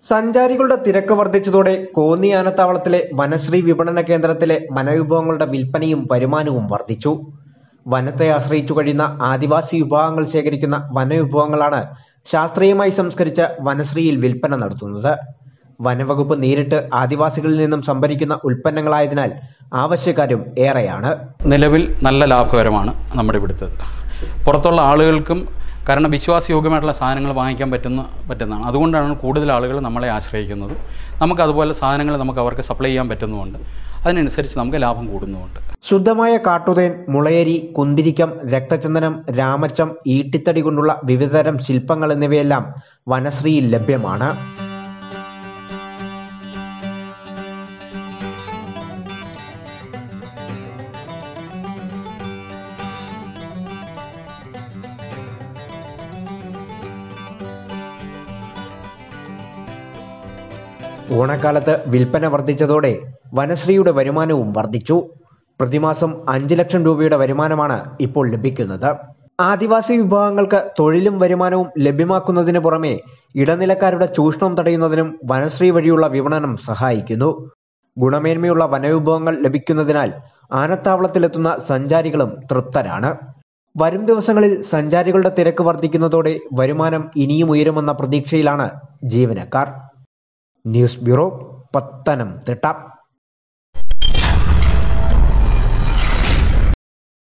സഞ്ചാരികളുടെ തിരക്ക് വർദ്ധിച്ചതോടെ കോന്നി ആനത്താവളത്തിലെ വനശ്രീ വിപണന കേന്ദ്രത്തിലെ വനവിഭവങ്ങളുടെ വിൽപ്പനയും വരുമാനവും വർദ്ധിച്ചു വനത്തെ ആശ്രയിച്ചു കഴിയുന്ന ആദിവാസി വിഭാഗങ്ങൾ ശേഖരിക്കുന്ന വനവിഭവങ്ങളാണ് ശാസ്ത്രീയമായി സംസ്കരിച്ച വനശ്രീയിൽ വിൽപ്പന നടത്തുന്നത് വനവകുപ്പ് നേരിട്ട് ആദിവാസികളിൽ നിന്നും സംഭരിക്കുന്ന ഉൽപ്പന്നങ്ങളായതിനാൽ ആവശ്യക്കാരും ഏറെയാണ് നിലവിൽ നല്ല ലാഭകരമാണ് നമ്മുടെ ഇവിടുത്തെ പുറത്തുള്ള ആളുകൾക്കും കാരണം വിശ്വാസയോഗ്യമായിട്ടുള്ള സാധനങ്ങൾ വാങ്ങിക്കാൻ പറ്റുന്ന പറ്റുന്നതാണ് അതുകൊണ്ടാണ് കൂടുതൽ ആളുകൾ നമ്മളെ ആശ്രയിക്കുന്നത് നമുക്ക് അതുപോലെ സാധനങ്ങൾ നമുക്ക് അവർക്ക് സപ്ലൈ ചെയ്യാൻ പറ്റുന്നുമുണ്ട് അതിനനുസരിച്ച് നമുക്ക് ലാഭം കൂടുന്നുമുണ്ട് ശുദ്ധമായ കാട്ടുതേൻ മുളയരി കുന്തിരിക്കം രക്തചന്ദനം രാമച്ചം ഈട്ടിത്തടി കൊണ്ടുള്ള വിവിധതരം ശില്പങ്ങൾ എന്നിവയെല്ലാം വനശ്രീയിൽ ലഭ്യമാണ് ഓണക്കാലത്ത് വിൽപ്പന വർദ്ധിച്ചതോടെ വനശ്രീയുടെ വരുമാനവും വർദ്ധിച്ചു പ്രതിമാസം അഞ്ച് ലക്ഷം രൂപയുടെ വരുമാനമാണ് ഇപ്പോൾ ലഭിക്കുന്നത് ആദിവാസി വിഭാഗങ്ങൾക്ക് തൊഴിലും വരുമാനവും ലഭ്യമാക്കുന്നതിന് പുറമെ ഇടനിലക്കാരുടെ ചൂഷണം തടയുന്നതിനും വനശ്രീ വഴിയുള്ള വിപണനം സഹായിക്കുന്നു ഗുണമേന്മയുള്ള വനവിഭവങ്ങൾ ലഭിക്കുന്നതിനാൽ ആനത്താവളത്തിലെത്തുന്ന സഞ്ചാരികളും തൃപ്തരാണ് വരും ദിവസങ്ങളിൽ സഞ്ചാരികളുടെ തിരക്ക് വർദ്ധിക്കുന്നതോടെ വരുമാനം ഇനിയും ഉയരുമെന്ന പ്രതീക്ഷയിലാണ് ജീവനക്കാർ ന്യൂസ് ബ്യൂറോ പത്തനംതിട്ട